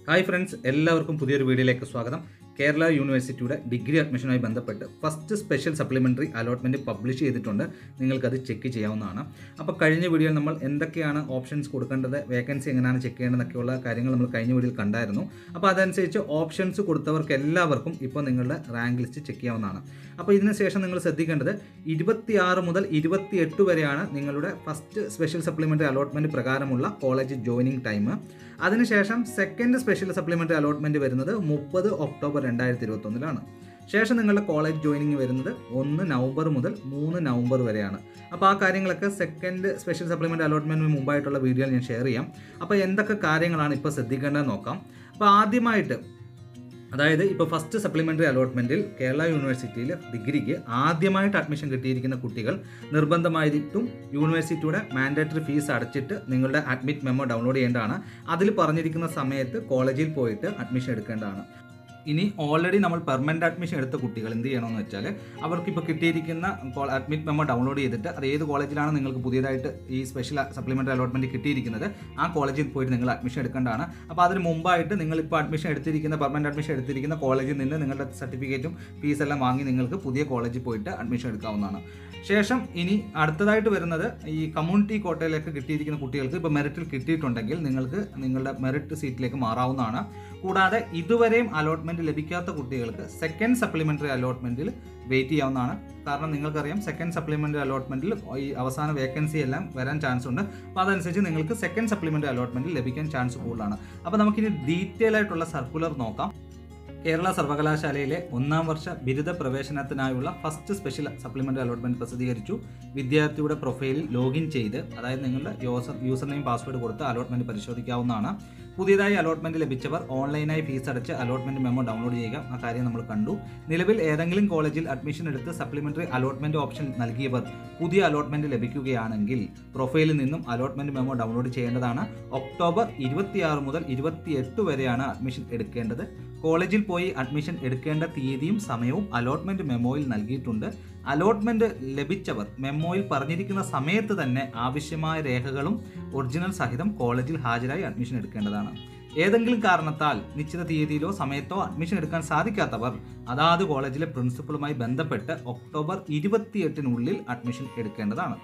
hi friends എല്ലാവർക്കും പുതിയൊരു വീഡിയോയിലേക്ക് സ്വാഗതം കേരള യൂണിവേഴ്സിറ്റിയുടെ ഡിഗ്രി അഡ്മിഷനുമായി ബന്ധപ്പെട്ട് first special supplementary allotment publish ചെയ്തിട്ടുണ്ട് നിങ്ങൾക്കത് ചെക്ക് ചെയ്യാവുന്നതാണ് അപ്പോൾ കഴിഞ്ഞ വീഡിയോയിൽ നമ്മൾ എന്തൊക്കെയാണ് ഓപ്ഷൻസ് കൊടുക്കേണ്ടത് വേക്കൻസി എങ്ങനെയാണ് ചെക്ക് ചെയ്യേണ്ടതെന്നൊക്കെയുള്ള കാര്യങ്ങൾ നമ്മൾ കഴിഞ്ഞ വീഡിയോയിൽ കണ്ടായിരുന്നു അപ്പോൾ അതനുസരിച്ച് ഓപ്ഷൻസ് കൊടുത്തവർക്ക് എല്ലാവർക്കും ഇപ്പോൾ നിങ്ങളുടെ റാങ്ക് ലിസ്റ്റ് ചെക്ക് ചെയ്യാവുന്നതാണ് അപ്പോൾ ഇതിന് ശേഷം നിങ്ങൾ ശ്രദ്ധിക്കേണ്ടത് ഇരുപത്തിയാറ് മുതൽ ഇരുപത്തിയെട്ട് വരെയാണ് നിങ്ങളുടെ ഫസ്റ്റ് സ്പെഷ്യൽ സപ്ലിമെൻ്ററി അലോട്ട്മെൻറ്റ് പ്രകാരമുള്ള കോളേജ് ജോയിനിങ് ടൈം അതിനുശേഷം സെക്കൻഡ് സ്പെഷ്യൽ സപ്ലിമെൻ്ററി അലോട്ട്മെൻറ്റ് വരുന്നത് മുപ്പത് ഒക്ടോബർ രണ്ടായിരത്തി ഇരുപത്തൊന്നിലാണ് ശേഷം നിങ്ങളുടെ കോളേജ് ജോയിനിങ് വരുന്നത് ഒന്ന് നവംബർ മുതൽ മൂന്ന് നവംബർ വരെയാണ് അപ്പോൾ ആ കാര്യങ്ങളൊക്കെ സെക്കൻഡ് സ്പെഷ്യൽ സപ്ലിമെൻ്റ് അലോട്ട്മെൻറ്റിന് മുമ്പായിട്ടുള്ള വീഡിയോയിൽ ഞാൻ ഷെയർ ചെയ്യാം അപ്പോൾ എന്തൊക്കെ കാര്യങ്ങളാണ് ഇപ്പോൾ ശ്രദ്ധിക്കേണ്ടതെന്ന് നോക്കാം അപ്പോൾ ആദ്യമായിട്ട് അതായത് ഇപ്പോൾ ഫസ്റ്റ് സപ്ലിമെൻ്ററി അലോട്ട്മെൻറ്റിൽ കേരള യൂണിവേഴ്സിറ്റിയിൽ ഡിഗ്രിക്ക് ആദ്യമായിട്ട് അഡ്മിഷൻ കിട്ടിയിരിക്കുന്ന കുട്ടികൾ നിർബന്ധമായിട്ടും യൂണിവേഴ്സിറ്റിയുടെ മാൻഡേറ്ററി ഫീസ് അടച്ചിട്ട് നിങ്ങളുടെ അഡ്മിറ്റ് മെമ്മോ ഡൗൺലോഡ് ചെയ്യേണ്ടതാണ് അതിൽ പറഞ്ഞിരിക്കുന്ന സമയത്ത് കോളേജിൽ പോയിട്ട് അഡ്മിഷൻ എടുക്കേണ്ടതാണ് ഇനി ഓൾറെഡി നമ്മൾ പെർമനന്റ് അഡ്മിഷൻ എടുത്ത കുട്ടികൾ എന്ത് ചെയ്യണമെന്ന് വെച്ചാൽ അവർക്ക് ഇപ്പോൾ കിട്ടിയിരിക്കുന്ന അഡ്മിറ്റ് മെമ്മോ ഡൗൺലോഡ് ചെയ്തിട്ട് അത് ഏത് കോളേജിലാണ് നിങ്ങൾക്ക് പുതിയതായിട്ട് ഈ സ്പെഷ്യൽ സപ്ലിമെൻ്ററി അലോട്ട്മെൻറ്റ് കിട്ടിയിരിക്കുന്നത് ആ കോളേജിൽ പോയിട്ട് നിങ്ങൾ അഡ്മിഷൻ എടുക്കേണ്ടതാണ് അപ്പോൾ അതിന് മുമ്പായിട്ട് നിങ്ങളിപ്പോൾ അഡ്മിഷൻ എടുത്തിരിക്കുന്ന പെർമനന്റ് അഡ്മിഷൻ എടുത്തിരിക്കുന്ന കോളേജിൽ നിന്ന് നിങ്ങളുടെ സർട്ടിഫിക്കറ്റും ഫീസ് എല്ലാം വാങ്ങി നിങ്ങൾക്ക് പുതിയ കോളേജിൽ പോയിട്ട് അഡ്മിഷൻ എടുക്കാവുന്നതാണ് ശേഷം ഇനി അടുത്തതായിട്ട് വരുന്നത് ഈ കമ്മ്യൂണിറ്റി കോട്ടയിലേക്ക് കിട്ടിയിരിക്കുന്ന കുട്ടികൾക്ക് ഇപ്പോൾ മെറിറ്റിൽ കിട്ടിയിട്ടുണ്ടെങ്കിൽ നിങ്ങൾക്ക് നിങ്ങളുടെ മെറിറ്റ് സീറ്റിലേക്ക് മാറാവുന്നതാണ് കൂടാതെ ഇതുവരെയും അലോട്ട്മെന്റ് ലഭിക്കാത്ത കുട്ടികൾക്ക് സെക്കൻഡ് സപ്ലിമെന്ററി അലോട്ട്മെന്റിൽ വെയിറ്റ് ചെയ്യാവുന്നതാണ് കാരണം നിങ്ങൾക്കറിയാം സെക്കൻഡ് സപ്ലിമെന്ററി അലോട്ട്മെന്റിൽ ഈ അവസാന വേക്കൻസി എല്ലാം വരാൻ ചാൻസ് ഉണ്ട് അപ്പോൾ അതനുസരിച്ച് നിങ്ങൾക്ക് സെക്കൻഡ് സപ്ലിമെന്ററി അലോട്ട്മെന്റിൽ ലഭിക്കാൻ ചാൻസ് കൂടുതലാണ് അപ്പോൾ നമുക്കിനി ഡീറ്റെയിൽ ആയിട്ടുള്ള സർക്കുലർ നോക്കാം കേരള സർവകലാശാലയിലെ ഒന്നാം വർഷ ബിരുദ പ്രവേശനത്തിനായുള്ള ഫസ്റ്റ് സ്പെഷ്യൽ സപ്ലിമെൻ്ററി അലോട്ട്മെന്റ് പ്രസിദ്ധീകരിച്ചു വിദ്യാർത്ഥിയുടെ പ്രൊഫൈലിൽ ലോഗിൻ ചെയ്ത് അതായത് നിങ്ങളുടെ യൂസർ യൂസർ നെയിം പാസ്വേഡ് കൊടുത്ത് അലോട്ട്മെന്റ് പരിശോധിക്കാവുന്നതാണ് പുതിയതായി അലോട്ട്മെന്റ് ലഭിച്ചവർ ഓൺലൈനായി ഫീസ് അടച്ച് അലോട്ട്മെന്റ് മെമ്മോ ഡൗൺലോഡ് ചെയ്യുക ആ കാര്യം നമ്മൾ കണ്ടു നിലവിൽ ഏതെങ്കിലും കോളേജിൽ അഡ്മിഷൻ എടുത്ത് സപ്ലിമെന്ററി അലോട്ട്മെന്റ് ഓപ്ഷൻ നൽകിയവർ പുതിയ അലോട്ട്മെന്റ് ലഭിക്കുകയാണെങ്കിൽ പ്രൊഫൈലിൽ നിന്നും അലോട്ട്മെന്റ് മെമ്മോ ഡൗൺലോഡ് ചെയ്യേണ്ടതാണ് ഒക്ടോബർ ഇരുപത്തിയാറ് മുതൽ ഇരുപത്തിയെട്ട് വരെയാണ് അഡ്മിഷൻ എടുക്കേണ്ടത് കോളേജിൽ പോയി അഡ്മിഷൻ എടുക്കേണ്ട തീയതിയും സമയവും അലോട്ട്മെന്റ് മെമ്മോയിൽ നൽകിയിട്ടുണ്ട് അലോട്ട്മെന്റ് ലഭിച്ചവർ മെമ്മോയിൽ പറഞ്ഞിരിക്കുന്ന സമയത്ത് തന്നെ ആവശ്യമായ രേഖകളും ഒറിജിനൽ സഹിതം കോളേജിൽ ഹാജരായി അഡ്മിഷൻ എടുക്കേണ്ടതാണ് ഏതെങ്കിലും കാരണത്താൽ നിശ്ചിത തീയതിയിലോ സമയത്തോ അഡ്മിഷൻ എടുക്കാൻ സാധിക്കാത്തവർ അതാത് കോളേജിലെ പ്രിൻസിപ്പളുമായി ബന്ധപ്പെട്ട് ഒക്ടോബർ ഇരുപത്തിയെട്ടിനുള്ളിൽ അഡ്മിഷൻ എടുക്കേണ്ടതാണ്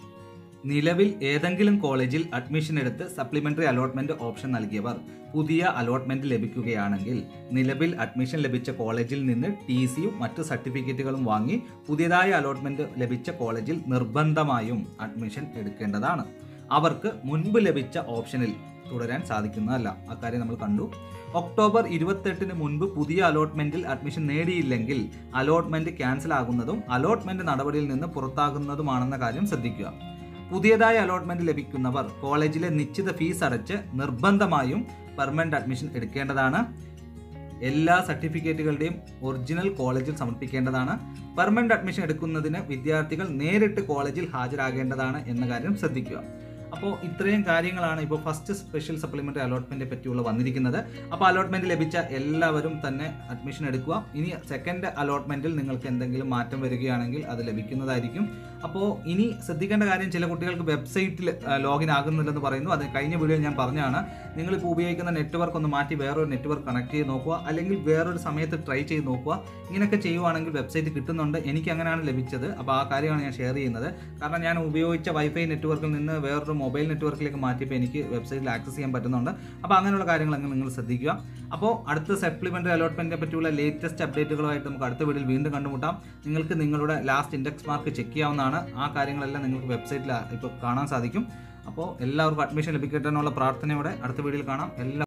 നിലവിൽ ഏതെങ്കിലും കോളേജിൽ അഡ്മിഷൻ എടുത്ത് സപ്ലിമെന്ററി അലോട്ട്മെന്റ് ഓപ്ഷൻ നൽകിയവർ പുതിയ അലോട്ട്മെന്റ് ലഭിക്കുകയാണെങ്കിൽ നിലവിൽ അഡ്മിഷൻ ലഭിച്ച കോളേജിൽ നിന്ന് ടി സിയും മറ്റ് സർട്ടിഫിക്കറ്റുകളും വാങ്ങി പുതിയതായ അലോട്ട്മെന്റ് ലഭിച്ച കോളേജിൽ നിർബന്ധമായും അഡ്മിഷൻ എടുക്കേണ്ടതാണ് അവർക്ക് മുൻപ് ലഭിച്ച ഓപ്ഷനിൽ തുടരാൻ സാധിക്കുന്നതല്ല അക്കാര്യം നമ്മൾ കണ്ടു ഒക്ടോബർ ഇരുപത്തെട്ടിന് മുൻപ് പുതിയ അലോട്ട്മെന്റിൽ അഡ്മിഷൻ നേടിയില്ലെങ്കിൽ അലോട്ട്മെന്റ് ക്യാൻസൽ ആകുന്നതും അലോട്ട്മെന്റ് നടപടിയിൽ നിന്ന് പുറത്താകുന്നതുമാണെന്ന കാര്യം ശ്രദ്ധിക്കുക പുതിയതായി അലോട്ട്മെന്റ് ലഭിക്കുന്നവർ കോളേജിലെ നിശ്ചിത ഫീസ് അടച്ച് നിർബന്ധമായും പെർമനന്റ് അഡ്മിഷൻ എടുക്കേണ്ടതാണ് എല്ലാ സർട്ടിഫിക്കറ്റുകളുടെയും ഒറിജിനൽ കോളേജിൽ സമർപ്പിക്കേണ്ടതാണ് പെർമനന്റ് അഡ്മിഷൻ എടുക്കുന്നതിന് വിദ്യാർത്ഥികൾ നേരിട്ട് കോളേജിൽ ഹാജരാകേണ്ടതാണ് എന്ന കാര്യം ശ്രദ്ധിക്കുക അപ്പോൾ ഇത്രയും കാര്യങ്ങളാണ് ഇപ്പോൾ ഫസ്റ്റ് സ്പെഷ്യൽ സപ്ലിമെൻ്ററി അലോട്ട്മെൻറ്റിനെ പറ്റിയുള്ള വന്നിരിക്കുന്നത് അപ്പോൾ അലോട്ട്മെൻറ്റ് ലഭിച്ച എല്ലാവരും തന്നെ അഡ്മിഷൻ എടുക്കുക ഇനി സെക്കൻഡ് അലോട്ട്മെൻറ്റിൽ നിങ്ങൾക്ക് എന്തെങ്കിലും മാറ്റം വരികയാണെങ്കിൽ അത് ലഭിക്കുന്നതായിരിക്കും അപ്പോൾ ഇനി ശ്രദ്ധിക്കേണ്ട കാര്യം ചില കുട്ടികൾക്ക് വെബ്സൈറ്റിൽ ലോഗിൻ ആകുന്നില്ലെന്ന് പറയുന്നു അത് കഴിഞ്ഞ വീഡിയോയിൽ ഞാൻ പറഞ്ഞാണ് നിങ്ങളിപ്പോൾ ഉപയോഗിക്കുന്ന നെറ്റ്വർക്ക് ഒന്ന് മാറ്റി വേറൊരു നെറ്റ്വർക്ക് കണക്ട് ചെയ്ത് നോക്കുക അല്ലെങ്കിൽ വേറൊരു സമയത്ത് ട്രൈ ചെയ്ത് നോക്കുക ഇങ്ങനെയൊക്കെ ചെയ്യുവാണെങ്കിൽ വെബ്സൈറ്റ് കിട്ടുന്നുണ്ട് എനിക്ക് അങ്ങനെയാണ് ലഭിച്ചത് അപ്പോൾ ആ കാര്യമാണ് ഞാൻ ഷെയർ ചെയ്യുന്നത് കാരണം ഞാൻ ഉപയോഗിച്ച വൈഫൈ നെറ്റ്വർക്കിൽ നിന്ന് വേറൊരു മൊബൈൽ നെറ്റ്വർക്കിലേക്ക് മാറ്റിയപ്പോൾ എനിക്ക് വെബ്സൈറ്റിൽ ആക്സസ് ചെയ്യാൻ പറ്റുന്നുണ്ട് അപ്പോൾ അങ്ങനെയുള്ള കാര്യങ്ങളൊക്കെ നിങ്ങൾ ശ്രദ്ധിക്കുക അപ്പോൾ അടുത്ത സപ്ലിമെൻ്ററി അലോട്ട്മെൻറ്റിനെ പറ്റിയുള്ള ലേറ്റസ്റ്റ് അപ്ഡേറ്റുകളുമായിട്ട് നമുക്ക് അടുത്ത വീഡിയോയിൽ വീണ്ടും കണ്ടുമുട്ടാം നിങ്ങൾക്ക് നിങ്ങളുടെ ലാസ്റ്റ് ഇൻഡെക്സ് മാർക്ക് ചെക്ക് ചെയ്യാവുന്നതാണ് ആ കാര്യങ്ങളെല്ലാം നിങ്ങൾക്ക് വെബ്സൈറ്റിൽ ഇപ്പോൾ കാണാൻ സാധിക്കും അപ്പോൾ എല്ലാവർക്കും അഡ്മിഷൻ ലഭിക്കട്ടെ എന്നുള്ള പ്രാർത്ഥനയോടെ അടുത്ത വീഡിയോയിൽ കാണാം എല്ലാ